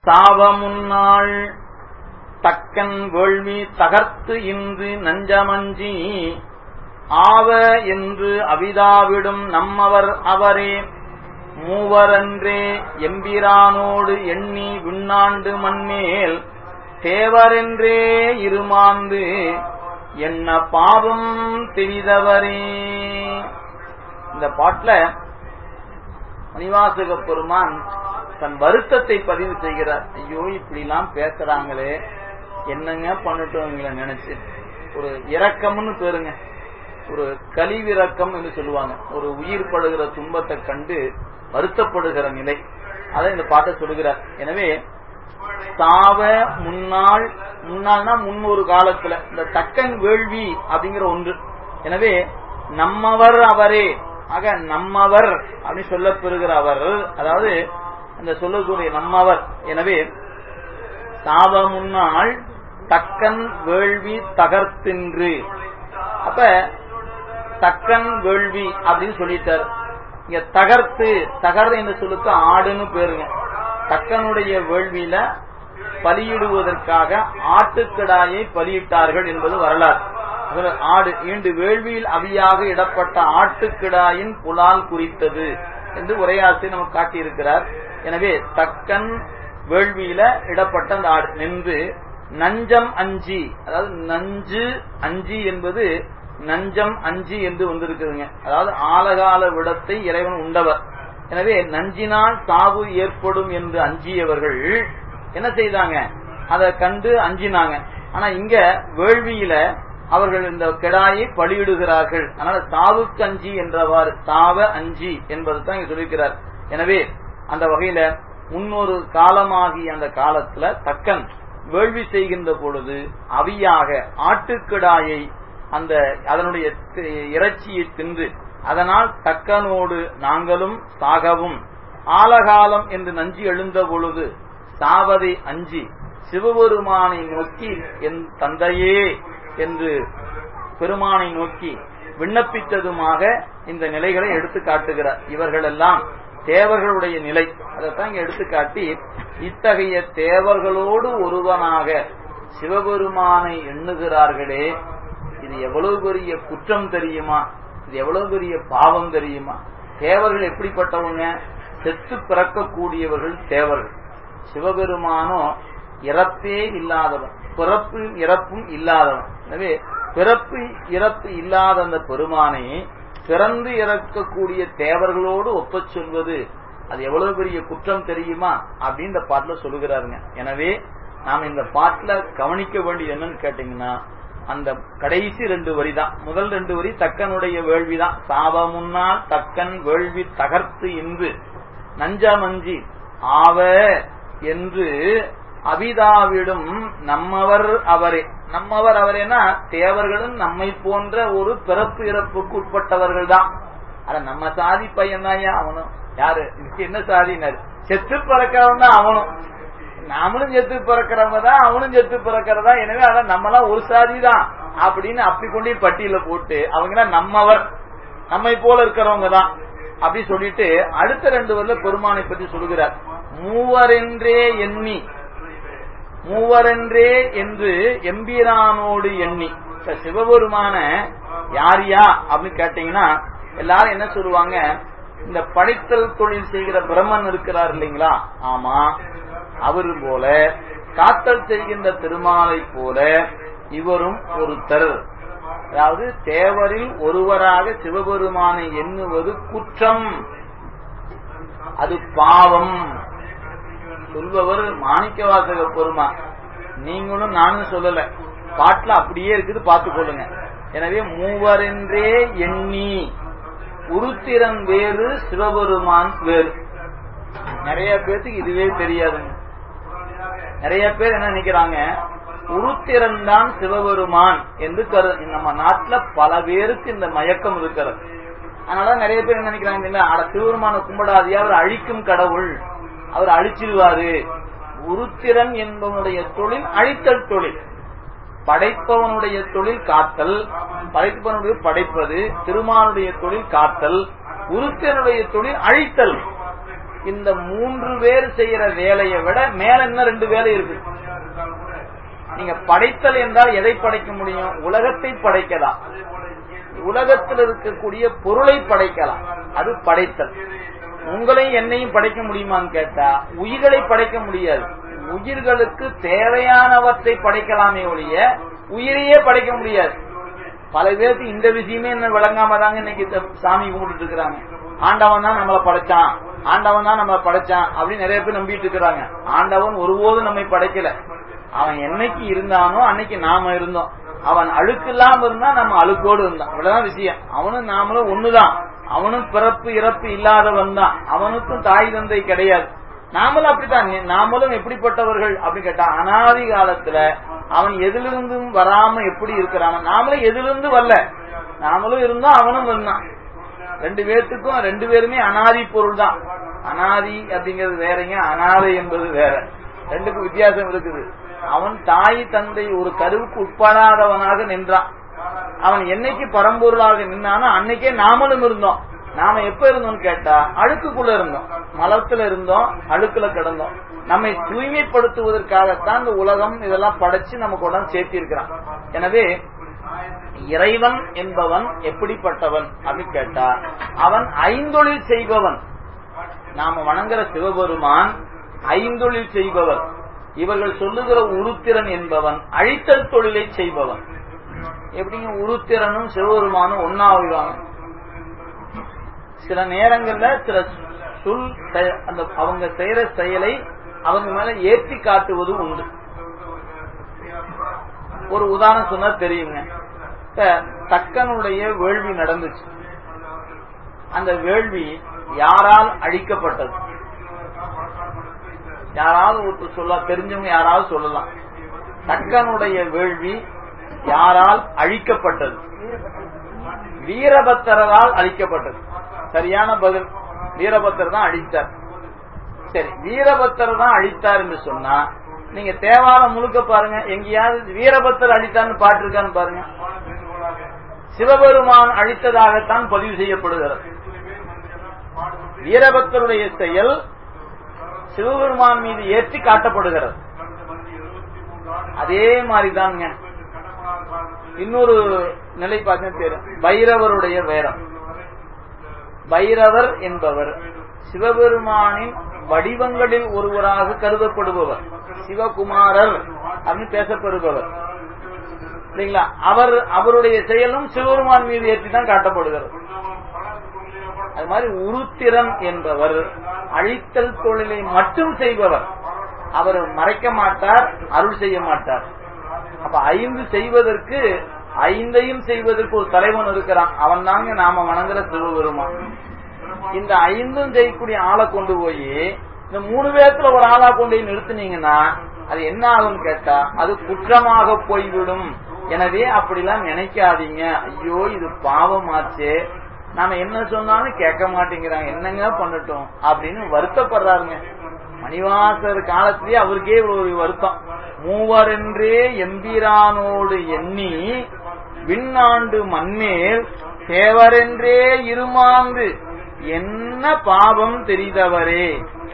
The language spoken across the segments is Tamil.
சாவமுன்னாள் தக்கன் வேள்வி தகர்த்து இன்று நஞ்சமஞ்சி ஆவ என்று அவிதாவிடும் நம்மவர் அவரே மூவரன்றே எம்பிரானோடு எண்ணி விண்ணாண்டு மண்மேல் தேவரென்றே இருமாந்து என்ன பாவம் தெரிதவரே இந்த பாட்டுல மணிவாசக பெருமான் தன் வருத்தத்தை பதிவு செய்கிறார் ஐயோ இப்படி எல்லாம் பேசுறாங்களே என்னங்க பண்ணட்டும் இவங்களை நினைச்சு ஒரு இரக்கம்னு பேருங்க ஒரு கலிவிரக்கம் என்று சொல்லுவாங்க ஒரு உயிர் படுகிற துன்பத்தை கண்டு வருத்தப்படுகிற நிலை அதை இந்த பாட்டை சொல்லுகிறார் எனவே சாவ முன்னாள் முன்னாள்னா முன்னொரு காலத்துல இந்த தக்கன் வேள்வி அப்படிங்கிற ஒன்று எனவே நம்மவர் அவரே ஆக நம்மவர் அப்படின்னு சொல்லப்பெறுகிற அவர் அதாவது அந்த சொல்லக்கூடிய நம்மவர் எனவே சாவ முன்னாள் தக்கன் வேள்வி தகர்த்தின்று அப்ப தக்கன் வேள்வி அப்படின்னு சொல்லிட்டார் இங்க தகர்த்து தகர் என்று சொல்லுக்கு ஆடுன்னு பேருங்க தக்கனுடைய வேள்வியில பலியிடுவதற்காக ஆட்டுக்கிடாயை பலியிட்டார்கள் என்பது வரலாறு ஆடு ஈண்டு வேள்வியில் அவியாக இடப்பட்ட ஆட்டுக்கிடாயின் புலால் குறித்தது என்று உரையாசி நமக்கு காட்டியிருக்கிறார் எனவே தக்கன் வேள்வியில இடப்பட்ட அந்த ஆடு நின்று நஞ்சம் அஞ்சி அதாவது நஞ்சு அஞ்சி என்பது நஞ்சம் அஞ்சி என்று வந்திருக்குதுங்க அதாவது ஆலகால விடத்தை இறைவன் உண்டவர் எனவே நஞ்சினால் சாவு ஏற்படும் என்று அஞ்சியவர்கள் என்ன செய்தாங்க அதை கண்டு அஞ்சினாங்க ஆனா இங்க வேள்வியில அவர்கள் இந்த கெடாயை பலியிடுகிறார்கள் அதனால சாவுக்கு அஞ்சி என்றவாறு சாவ அஞ்சி என்பது தான் இங்க சொல்லியிருக்கிறார் எனவே அந்த வகையில முன்னொரு காலமாகிய அந்த காலத்துல தக்கன் வேள்வி செய்கின்ற பொழுது அவியாக ஆட்டுக்கிடாயை அந்த அதனுடைய இறைச்சியை தின்று அதனால் தக்கனோடு நாங்களும் சாகவும் ஆலகாலம் என்று நஞ்சி எழுந்த பொழுது சாவதை அஞ்சி சிவபெருமானை நோக்கி என் தந்தையே என்று பெருமானை நோக்கி விண்ணப்பித்ததுமாக இந்த நிலைகளை எடுத்து காட்டுகிறார் இவர்களெல்லாம் தேவர்களுடைய நிலை அதைத்தான் இங்க எடுத்துக்காட்டி இத்தகைய தேவர்களோடு ஒருவனாக சிவபெருமானை எண்ணுகிறார்களே இது எவ்வளவு பெரிய குற்றம் தெரியுமா இது எவ்வளவு பெரிய பாவம் தெரியுமா தேவர்கள் எப்படிப்பட்டவங்க செத்து பிறக்கக்கூடியவர்கள் தேவர்கள் சிவபெருமானோ இறப்பே இல்லாதவன் பிறப்பு இறப்பும் இல்லாதவன் எனவே பிறப்பு இறப்பு இல்லாத அந்த பெருமானை பிறந்து இறக்கக்கூடிய தேவர்களோடு ஒப்பச் சொல்வது அது எவ்வளவு பெரிய குற்றம் தெரியுமா அப்படின்னு இந்த பாட்டுல சொல்லுகிறாருங்க எனவே நாம் இந்த பாட்டுல கவனிக்க வேண்டியது என்னன்னு கேட்டீங்கன்னா அந்த கடைசி ரெண்டு வரி தான் முதல் ரெண்டு வரி தக்கனுடைய வேள்வி தான் சாவ முன்னால் தக்கன் வேள்வி தகர்த்து இன்று நஞ்சமஞ்சி ஆவ என்று அபிதாவிடும் நம்மவர் அவரே நம்மவர் அவரேனா தேவர்களும் நம்மை போன்ற ஒரு பிறப்பு இறப்புக்கு உட்பட்டவர்கள் தான் அட நம்ம சாதி பையன் தான் அவனும் யாரு இதுக்கு என்ன சாதினாரு செத்து பிறக்கிறவன் தான் அவனும் நாமளும் செத்து பிறக்கிறவங்க தான் அவனும் செத்து பிறக்கிறதா எனவே அதான் நம்மளாம் ஒரு சாதி தான் அப்படின்னு அப்படி கொண்டு பட்டியல போட்டு அவங்க நம்மவர் நம்மை போல இருக்கிறவங்க தான் அப்படி சொல்லிட்டு அடுத்த ரெண்டு வரல பெருமானை பற்றி சொல்லுகிறார் மூவரென்றே எண்ணி மூவரென்றே என்று எம்பிரானோடு எண்ணி சிவபெருமான யார் யா அப்படின்னு கேட்டீங்கன்னா எல்லாரும் என்ன சொல்லுவாங்க இந்த படைத்தல் தொழில் செய்கிற பிரம்மன் இருக்கிறார் இல்லைங்களா ஆமா அவரு போல காத்தல் செய்கின்ற திருமாலை போல இவரும் ஒருத்தர் அதாவது தேவரில் ஒருவராக சிவபெருமானை எண்ணுவது குற்றம் அது பாவம் சொல்பவர் மாணிக்க வாசக பெருமா நீங்களும் நானும் சொல்லல பாட்டுல அப்படியே இருக்குது பார்த்து கொள்ளுங்க எனவே மூவரென்றே எண்ணி உருத்திரன் வேறு சிவபெருமான் வேறு நிறைய பேர்த்துக்கு இதுவே தெரியாதுங்க நிறைய பேர் என்ன நினைக்கிறாங்க உருத்திரன் தான் சிவபெருமான் என்று கரு நம்ம நாட்டுல பல பேருக்கு இந்த மயக்கம் இருக்கிறது அதனால நிறைய பேர் என்ன நினைக்கிறாங்க அட சிவபெருமான கும்பிடாதியா அவர் அழிக்கும் கடவுள் அவர் அழிச்சிருவாரு உருத்திரன் என்பவனுடைய தொழில் அழித்தல் தொழில் படைப்பவனுடைய தொழில் காத்தல் படைப்பவனுடைய படைப்பது திருமானுடைய தொழில் காத்தல் உருத்திரனுடைய தொழில் அழித்தல் இந்த மூன்று பேர் செய்யற வேலையை விட மேல இன்னும் ரெண்டு வேலை இருக்கு நீங்க படைத்தல் என்றால் எதை படைக்க முடியும் உலகத்தை படைக்கலாம் உலகத்தில் இருக்கக்கூடிய பொருளை படைக்கலாம் அது படைத்தல் உங்களையும் என்னையும் படைக்க முடியுமான்னு கேட்டா உயிர்களை படைக்க முடியாது உயிர்களுக்கு தேவையானவற்றை படைக்கலாமே ஒழிய உயிரையே படைக்க முடியாது பல பேருக்கு இந்த விஷயமே என்ன விளங்காம தாங்க இன்னைக்கு இந்த சாமி கும்பிட்டு இருக்கிறாங்க ஆண்டவன் தான் நம்மளை படைச்சான் ஆண்டவன் தான் நம்மளை படைச்சான் அப்படின்னு நிறைய பேர் நம்பிட்டு இருக்கிறாங்க ஆண்டவன் ஒருபோதும் நம்மை படைக்கல அவன் என்னைக்கு இருந்தானோ அன்னைக்கு நாம இருந்தோம் அவன் அழுக்கு இல்லாம இருந்தா நம்ம அழுக்கோடு இருந்தான் இவ்வளவுதான் விஷயம் அவனும் நாமளும் ஒண்ணுதான் அவனும் பிறப்பு இறப்பு இல்லாதவன் தான் அவனுக்கும் தாய் தந்தை கிடையாது நாமளும் அப்படித்தான் நாமளும் எப்படிப்பட்டவர்கள் அப்படின்னு கேட்டா அனாதி காலத்துல அவன் எதிலிருந்தும் வராம எப்படி இருக்கிறான் நாமளும் எதிலிருந்து வரல நாமளும் இருந்தோம் அவனும் இருந்தான் ரெண்டு பேர்த்துக்கும் ரெண்டு பேருமே அனாதி பொருள் தான் அனாதி அப்படிங்கிறது வேறங்க அனாதை என்பது வேற ரெண்டுக்கும் வித்தியாசம் இருக்குது அவன் தாய் தந்தை ஒரு கருவுக்கு உட்படாதவனாக நின்றான் அவன் என்னைக்கு பரம்பொருளாக நின்னானோ அன்னைக்கே நாமளும் இருந்தோம் நாம எப்ப இருந்தோம்னு கேட்டா அழுக்குக்குள்ள இருந்தோம் மலத்துல இருந்தோம் அழுக்குல கிடந்தோம் நம்மை தூய்மைப்படுத்துவதற்காகத்தான் இந்த உலகம் இதெல்லாம் படைச்சு நமக்கு உடம்பு சேர்த்தி இருக்கிறான் எனவே இறைவன் என்பவன் எப்படிப்பட்டவன் அப்படின்னு கேட்டா அவன் ஐந்தொழில் செய்பவன் நாம வணங்குற சிவபெருமான் ஐந்தொழில் செய்பவர் இவர்கள் சொல்லுகிற உருத்திரன் என்பவன் அழித்தல் தொழிலை செய்பவன் எப்படிங்க உருத்திரனும் சிவபெருமானும் ஒன்னாவிவாங்க சில நேரங்கள்ல சில சொல் அந்த அவங்க செய்யற செயலை அவங்க மேல ஏற்றி காட்டுவது உண்டு ஒரு உதாரணம் சொன்னா தெரியுங்க இப்ப தக்கனுடைய வேள்வி நடந்துச்சு அந்த வேள்வி யாரால் அழிக்கப்பட்டது யாராவது ஒருத்தர் சொல்ல தெரிஞ்சவங்க யாராவது சொல்லலாம் தக்கனுடைய வேள்வி யாரால் அழிக்கப்பட்டது வீரபத்திரரால் அழிக்கப்பட்டது சரியான பதில் வீரபத்திரர் தான் அழித்தார் சரி வீரபத்திரர் தான் அழித்தார் என்று சொன்னா நீங்க தேவாரம் முழுக்க பாருங்க எங்கேயாவது வீரபத்திரர் அழித்தார்னு பாட்டு இருக்கான்னு பாருங்க சிவபெருமான் அழித்ததாகத்தான் பதிவு செய்யப்படுகிறது வீரபக்தருடைய செயல் சிவபெருமான் மீது ஏற்றி காட்டப்படுகிறது அதே மாதிரிதாங்க இன்னொரு நிலை பார்க்க தெரியும் பைரவருடைய வேரம் பைரவர் என்பவர் சிவபெருமானின் வடிவங்களில் ஒருவராக கருதப்படுபவர் சிவகுமாரர் அப்படின்னு பேசப்படுபவர் இல்லைங்களா அவர் அவருடைய செயலும் சிவபெருமான் மீது ஏற்றி தான் காட்டப்படுகிறது அது மாதிரி உருத்திரன் என்பவர் அழித்தல் தொழிலை மட்டும் செய்பவர் அவர் மறைக்க மாட்டார் அருள் செய்ய மாட்டார் அப்ப ஐந்து செய்வதற்கு ஐந்தையும் செய்வதற்கு ஒரு தலைவன் இருக்கிறான் அவன் தாங்க நாம வணங்குற சிவபெருமான் இந்த ஐந்தும் செய்யக்கூடிய ஆளை கொண்டு போய் இந்த மூணு பேர்த்துல ஒரு ஆளா கொண்டு போய் நிறுத்தினீங்கன்னா அது என்ன ஆகும்னு கேட்டா அது குற்றமாக போய்விடும் எனவே அப்படிலாம் நினைக்காதீங்க ஐயோ இது பாவமாச்சே நாம என்ன சொன்னாலும் கேட்க மாட்டேங்கிறாங்க என்னங்க பண்ணட்டும் அப்படின்னு வருத்தப்படுறாருங்க மணிவாசர் காலத்திலேயே அவருக்கே ஒரு வருத்தம் மூவரென்றே எம்பிரானோடு எண்ணி விண்ணாண்டு மண்மேல் தேவரென்றே இருமாந்து என்ன பாவம் தெரிந்தவரே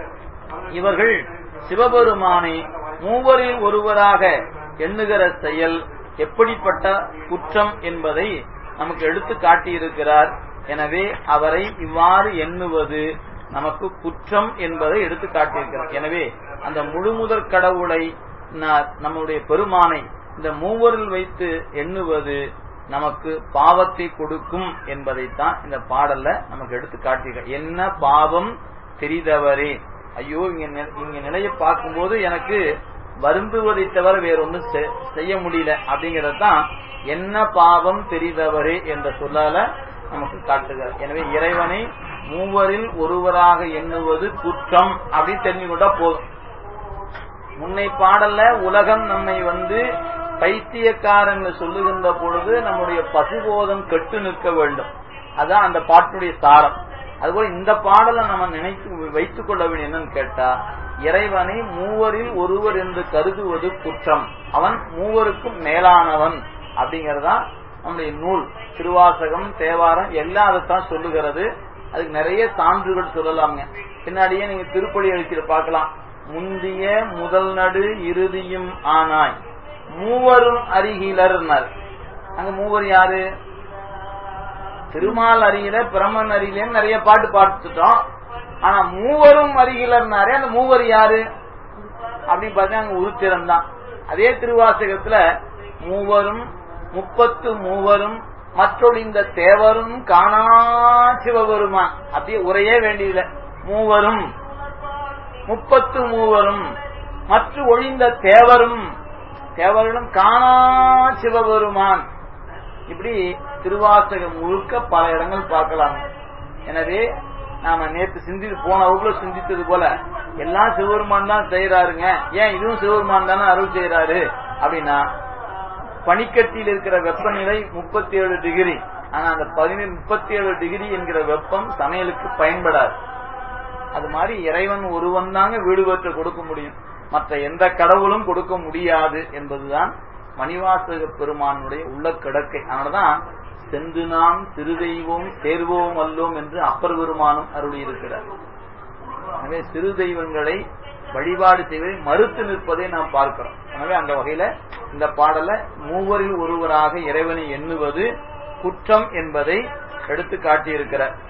இவர்கள் சிவபெருமானை மூவரில் ஒருவராக எண்ணுகிற செயல் எப்படிப்பட்ட குற்றம் என்பதை நமக்கு எடுத்து காட்டியிருக்கிறார் எனவே அவரை இவ்வாறு எண்ணுவது நமக்கு குற்றம் என்பதை எடுத்து காட்டியிருக்கிறார் எனவே அந்த முழுமுதற் கடவுளை நம்முடைய பெருமானை இந்த மூவரில் வைத்து எண்ணுவது நமக்கு பாவத்தை கொடுக்கும் என்பதைத்தான் இந்த பாடல்ல நமக்கு எடுத்து காட்டியிருக்க என்ன பாவம் தெரிந்தவரே ஐயோ இங்க இங்க நிலையை பார்க்கும்போது எனக்கு வருந்துவதை தவிர வேறொன்றும் செய்ய முடியல அப்படிங்கறது தான் என்ன பாவம் தெரிந்தவரே என்ற சொல்லால நமக்கு காட்டுகிறார் எனவே இறைவனை மூவரில் ஒருவராக எண்ணுவது குற்றம் அப்படின்னு தெரிஞ்சு கொண்டா போதும் முன்னை பாடல்ல உலகம் நம்மை வந்து பைத்தியக்காரங்க சொல்லுகின்ற பொழுது நம்முடைய பசுபோதம் கெட்டு நிற்க வேண்டும் அதான் அந்த பாட்டுடைய சாரம் அதுபோல இந்த பாடலை நம்ம நினைத்து வைத்துக் கொள்ள வேண்டிய என்னன்னு கேட்டா இறைவனை மூவரில் ஒருவர் என்று கருதுவது குற்றம் அவன் மூவருக்கும் மேலானவன் அப்படிங்கறதா நம்முடைய நூல் திருவாசகம் தேவாரம் எல்லாம் அதைத்தான் சொல்லுகிறது அதுக்கு நிறைய சான்றுகள் சொல்லலாம்ங்க பின்னாடியே நீங்க திருப்பலி எழுச்சியில பார்க்கலாம் முந்திய முதல் நடு இறுதியும் ஆனாய் மூவரும் அருகிலர்னர் அங்க மூவர் யாரு திருமால் அருகில பிரமன் அருகில நிறைய பாட்டு பாட்டுட்டோம் ஆனா மூவரும் அருகிலர்னாரே அந்த மூவர் யாரு அப்படின்னு பார்த்தா அங்க உருத்திரம் தான் அதே திருவாசகத்துல மூவரும் முப்பத்து மூவரும் மற்றொழிந்த தேவரும் காணா சிவபெருமான் அப்படியே உரையே வேண்டியதில்லை மூவரும் முப்பத்து மூவரும் மற்ற ஒழிந்த தேவரும் தேவரிடம் காணா சிவபெருமான் இப்படி திருவாசகம் முழுக்க பல இடங்கள் பார்க்கலாம் எனவே நாம நேற்று சிந்தித்து போன வகுப்புல சிந்தித்தது போல எல்லாம் சிவபெருமான் தான் செய்யறாருங்க ஏன் இதுவும் சிவபெருமான் தானே அருள் செய்யறாரு அப்படின்னா பனிக்கட்டியில் இருக்கிற வெப்பநிலை முப்பத்தி ஏழு டிகிரி ஆனா அந்த பதினேழு முப்பத்தி ஏழு டிகிரி என்கிற வெப்பம் சமையலுக்கு பயன்படாது அது மாதிரி இறைவன் ஒருவன் தாங்க வீடு பெற்று கொடுக்க முடியும் மற்ற எந்த கடவுளும் கொடுக்க முடியாது என்பதுதான் மணிவாசக பெருமானுடைய உள்ள கிடக்கை அதனாலதான் சென்று நாம் சிறுதெய்வம் சேர்வோம் அல்லோம் என்று அப்பர் பெருமானும் அருளி இருக்கிறார் எனவே சிறு தெய்வங்களை வழிபாடு செய்வதை மறுத்து நிற்பதை நாம் பார்க்கிறோம் எனவே அந்த வகையில இந்த பாடல மூவரில் ஒருவராக இறைவனை எண்ணுவது குற்றம் என்பதை எடுத்து காட்டியிருக்கிறார்